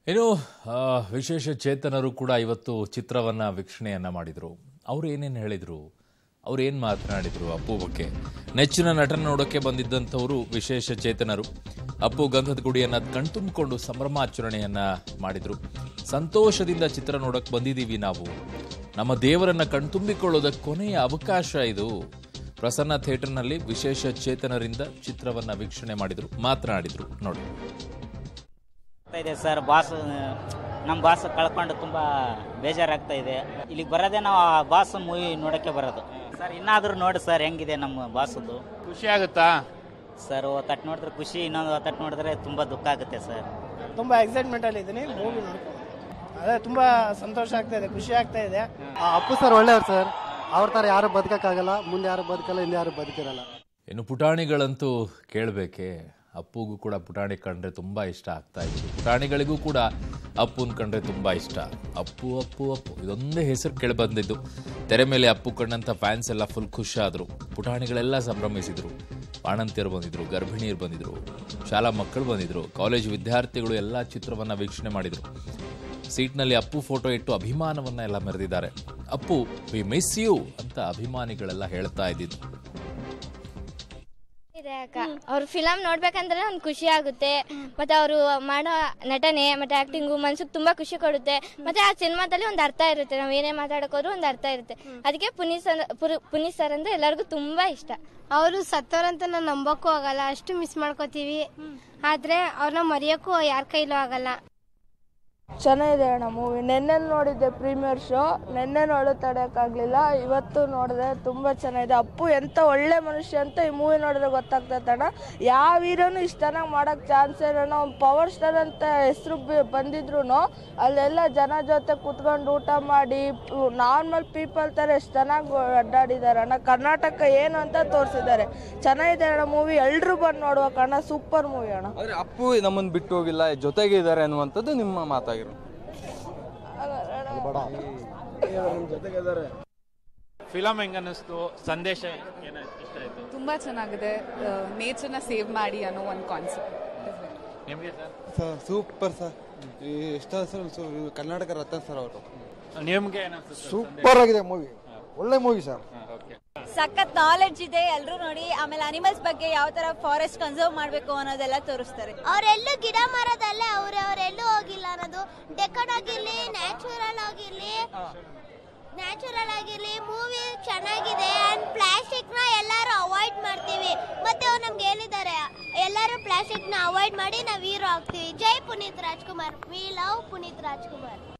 ಇನ್ನು ಆ, ವಿಶೇಷ ಚೇತನರು ಕೂಡ ಇವತ್ತು ಚಿತ್ರವನ್ನ ವೀಕ್ಷಣೆಯನ್ನ ಮಾಡಿದ್ರು ಅವ್ರು ಏನೇನು ಹೇಳಿದ್ರು ಅವ್ರು ಏನು ಮಾತನಾಡಿದ್ರು ಅಪ್ಪು ಬಗ್ಗೆ ನೆಚ್ಚಿನ ನಟನ ನೋಡೋಕೆ ಬಂದಿದ್ದಂಥವರು ವಿಶೇಷ ಚೇತನರು ಅಪ್ಪು ಗಂಧದ ಗುಡಿಯನ್ನ ಕಣ್ತುಂಬಿಕೊಂಡು ಸಂಭ್ರಮಾಚರಣೆಯನ್ನ ಮಾಡಿದ್ರು ಸಂತೋಷದಿಂದ ಚಿತ್ರ ನೋಡಕ್ ಬಂದಿದ್ದೀವಿ ನಾವು ನಮ್ಮ ದೇವರನ್ನ ಕಣ್ತುಂಬಿಕೊಳ್ಳೋದಕ್ಕೆ ಕೊನೆಯ ಅವಕಾಶ ಇದು ಪ್ರಸನ್ನ ಥಿಯೇಟರ್ನಲ್ಲಿ ವಿಶೇಷ ಚೇತನರಿಂದ ಚಿತ್ರವನ್ನ ವೀಕ್ಷಣೆ ಮಾಡಿದ್ರು ಮಾತನಾಡಿದ್ರು ನೋಡಿ ಆಗ್ತಾ ಇದೆ ಸರ್ ಬಾಸ್ ನಮ್ಮ ಬಾಸ್ ಕಳ್ಕೊಂಡು ತುಂಬ ಬೇಜಾರಾಗ್ತಾ ಇದೆ ಇಲ್ಲಿಗೆ ಬರೋದೇ ನಾವು ಆ ಬಾಸ್ ಮೂವಿ ನೋಡೋಕ್ಕೆ ಬರೋದು ಸರ್ ಇನ್ನಾದರೂ ನೋಡಿ ಸರ್ ಹೆಂಗಿದೆ ನಮ್ಮ ಬಾಸದು ಖುಷಿ ಆಗುತ್ತಾ ಸರ್ ತಟ್ಟು ನೋಡಿದ್ರೆ ಖುಷಿ ಇನ್ನೊಂದು ತಟ್ಟು ನೋಡಿದ್ರೆ ತುಂಬ ದುಃಖ ಆಗುತ್ತೆ ಸರ್ ತುಂಬ ಎಕ್ಸೈಟ್ಮೆಂಟಲ್ಲಿ ಇದ್ದೀನಿ ಮೂವಿ ನೋಡ್ಕೊಂಡು ಅದೇ ತುಂಬ ಸಂತೋಷ ಆಗ್ತಾ ಇದೆ ಖುಷಿ ಆಗ್ತಾ ಇದೆ ಆ ಅಪ್ಪು ಸರ್ ಒಳ್ಳೆಯವ್ರು ಸರ್ ಅವ್ರ ಥರ ಯಾರು ಬದುಕಕ್ಕಾಗಲ್ಲ ಮುಂದೆ ಯಾರು ಬದುಕಲ್ಲ ಹಿಂದೆ ಯಾರು ಬದುಕಿರಲ್ಲ ಇನ್ನು ಪುಟಾಣಿಗಳಂತೂ ಕೇಳಬೇಕೆ ಅಪ್ಪುಗೂ ಕೂಡ ಪುಟಾಣಿ ಕಂಡ್ರೆ ತುಂಬಾ ಇಷ್ಟ ಆಗ್ತಾ ಇತ್ತು ಪುಟಾಣಿಗಳಿಗೂ ಕೂಡ ಅಪ್ಪುನ್ ಕಂಡ್ರೆ ತುಂಬಾ ಇಷ್ಟ ಅಪ್ಪು ಅಪ್ಪು ಅಪ್ಪು ಇದೊಂದೇ ಹೆಸರು ಕೇಳಿ ಬಂದಿದ್ದು ತೆರೆ ಮೇಲೆ ಅಪ್ಪು ಕಂಡಂತ ಫ್ಯಾನ್ಸ್ ಎಲ್ಲ ಫುಲ್ ಖುಷಿಯಾದ್ರು ಪುಟಾಣಿಗಳೆಲ್ಲ ಸಂಭ್ರಮಿಸಿದ್ರು ಬಾಣಂತಿಯರು ಬಂದಿದ್ರು ಗರ್ಭಿಣಿಯರು ಬಂದಿದ್ರು ಶಾಲಾ ಮಕ್ಕಳು ಬಂದಿದ್ರು ಕಾಲೇಜ್ ವಿದ್ಯಾರ್ಥಿಗಳು ಎಲ್ಲ ಚಿತ್ರವನ್ನ ವೀಕ್ಷಣೆ ಮಾಡಿದ್ರು ಸೀಟ್ನಲ್ಲಿ ಅಪ್ಪು ಫೋಟೋ ಇಟ್ಟು ಅಭಿಮಾನವನ್ನ ಎಲ್ಲ ಮೆರೆದಿದ್ದಾರೆ ಅಪ್ಪು ವಿ ಮಿಸ್ ಯು ಅಂತ ಅಭಿಮಾನಿಗಳೆಲ್ಲ ಹೇಳ್ತಾ ಇದ್ದಿದ್ದು ಇದೆ ಅಕ್ಕ ಅವ್ರ ಫಿಲಮ್ ನೋಡ್ಬೇಕಂದ್ರೆ ಒಂದು ಖುಷಿ ಆಗುತ್ತೆ ಮತ್ತೆ ಅವರು ಮಾಡೋ ನಟನೆ ಮತ್ತೆ ಆಕ್ಟಿಂಗು ಮನ್ಸಿಗೆ ತುಂಬಾ ಖುಷಿ ಕೊಡುತ್ತೆ ಮತ್ತೆ ಆ ಸಿನಿಮಾದಲ್ಲಿ ಒಂದು ಅರ್ಥ ಇರುತ್ತೆ ನಾವು ಏನೇ ಮಾತಾಡೋಕೋದ್ರು ಒಂದು ಅರ್ಥ ಇರುತ್ತೆ ಅದಕ್ಕೆ ಪುನೀತ್ ಸರ್ ಪುರು- ಪುನೀತ್ ಸರ್ ಅಂದ್ರೆ ಎಲ್ಲರಿಗೂ ತುಂಬಾ ಇಷ್ಟ ಅವರು ಸತ್ತೋರಂತ ನಾವು ನಂಬಕ್ಕೂ ಆಗಲ್ಲ ಅಷ್ಟು ಮಿಸ್ ಮಾಡ್ಕೋತೀವಿ ಆದ್ರೆ ಅವ್ರನ್ನ ಮರೆಯೋಕ್ಕೂ ಯಾರ ಕೈಲೂ ಆಗಲ್ಲ ಚೆನ್ನಾಗಿದೆ ಅಣ್ಣ ಮೂವಿ ನೆನ್ನೆ ನೋಡಿದ್ದೆ ಪ್ರೀಮಿಯರ್ ಶೋ ನೆನ್ನೆ ನೋಡೋದು ತಡೆಯೋಕ್ಕಾಗಲಿಲ್ಲ ಇವತ್ತು ನೋಡಿದೆ ತುಂಬ ಚೆನ್ನಾಗಿದೆ ಅಪ್ಪು ಎಂಥ ಒಳ್ಳೆ ಮನುಷ್ಯ ಅಂತ ಈ ಮೂವಿ ನೋಡಿದ್ರೆ ಗೊತ್ತಾಗ್ತೈತೆ ಅಣ್ಣ ಯಾವ ಹೀರೋನು ಇಷ್ಟನಾಗಿ ಮಾಡೋಕ್ಕೆ ಚಾನ್ಸ್ ಇರೋಣ ಅವ್ನು ಪವರ್ ಸ್ಟಾರ್ ಅಂತ ಹೆಸರು ಬಂದಿದ್ರು ಅಲ್ಲೆಲ್ಲ ಜನ ಜೊತೆ ಕುತ್ಕೊಂಡು ಊಟ ಮಾಡಿ ನಾರ್ಮಲ್ ಪೀಪಲ್ ಥರ ಎಷ್ಟು ಚೆನ್ನಾಗಿ ಅಡ್ಡಾಡಿದ್ದಾರೆ ಅಣ್ಣ ಕರ್ನಾಟಕ ಏನು ಅಂತ ತೋರಿಸಿದ್ದಾರೆ ಚೆನ್ನಾಗಿದೆ ಅಣ್ಣ ಮೂವಿ ಎಲ್ಲರೂ ಬಂದು ನೋಡ್ಬೇಕು ಅಣ್ಣ ಸೂಪರ್ ಮೂವಿ ಅಣ್ಣ ಆದ್ರೆ ಅಪ್ಪು ನಮ್ಮನ್ನ ಬಿಟ್ಟು ಹೋಗಿಲ್ಲ ಜೊತೆಗೆ ಇದ್ದಾರೆ ಅನ್ನುವಂಥದ್ದು ನಿಮ್ಮ ಮಾತಾಗಿರೋ ಫಿಲಮ್ ಹೆಂಗ ಅನ್ನಿಸ್ತು ಸಂದೇಶ ಏನ ಇಷ್ಟ ಆಯ್ತು ತುಂಬಾ ಚೆನ್ನಾಗಿದೆ ನೇಚರ್ನ ಸೇವ್ ಮಾಡಿ ಅನ್ನೋ ಒಂದು ಕಾನ್ಸೆಪ್ಟ್ ನಿಮ್ಗೆ ಸರ್ ಸರ್ ಸೂಪರ್ ಸರ್ ಎಷ್ಟ ಸರ್ ಕರ್ನಾಟಕ ರತ್ನ ಸರ್ ಅವರು ನಿಮ್ಗೆ ಏನಿಸ್ತು ಸೂಪರ್ ಆಗಿದೆ ಮೂವಿ ಒಳ್ಳೆ ಮೂವಿ ಸರ್ ಸಖತ್ ನಾಲೆಡ್ಜ್ ಇದೆ ಎಲ್ಲರೂ ನೋಡಿ ಆಮೇಲೆ ಅನಿಮಲ್ಸ್ ಬಗ್ಗೆ ಯಾವ ತರ ಫಾರೆಸ್ಟ್ ಕನ್ಸರ್ವ್ ಮಾಡಬೇಕು ಅನ್ನೋದೆಲ್ಲ ತೋರಿಸ್ತಾರೆ ಅವರೆಲ್ಲೂ ಗಿಡ ಮರದಲ್ಲೇ ಅವ್ರೆ ಅವರೆಲ್ಲೂ ಹೋಗಿಲ್ಲ ಅನ್ನೋದು ಡೆಕೋಡ್ ಆಗಿರ್ಲಿ ನ್ಯಾಚುರಲ್ ಆಗಿರ್ಲಿ ನ್ಯಾಚುರಲ್ ಆಗಿರ್ಲಿ ಮೂವಿ ಚೆನ್ನಾಗಿದೆ ಅಂಡ್ ಪ್ಲಾಸ್ಟಿಕ್ ನ ಎಲ್ಲರೂ ಅವಾಯ್ಡ್ ಮಾಡ್ತೀವಿ ಮತ್ತೆ ಅವ್ರು ನಮ್ಗೆ ಹೇಳಿದ್ದಾರೆ ಎಲ್ಲರೂ ಪ್ಲಾಸ್ಟಿಕ್ ನ ಅವಾಯ್ಡ್ ಮಾಡಿ ನಾವು ಹೀರೋ ಆಗ್ತೀವಿ ಜೈ ಪುನೀತ್ ರಾಜ್ಕುಮಾರ್ ವಿ ಲವ್ ಪುನೀತ್ ರಾಜ್ಕುಮಾರ್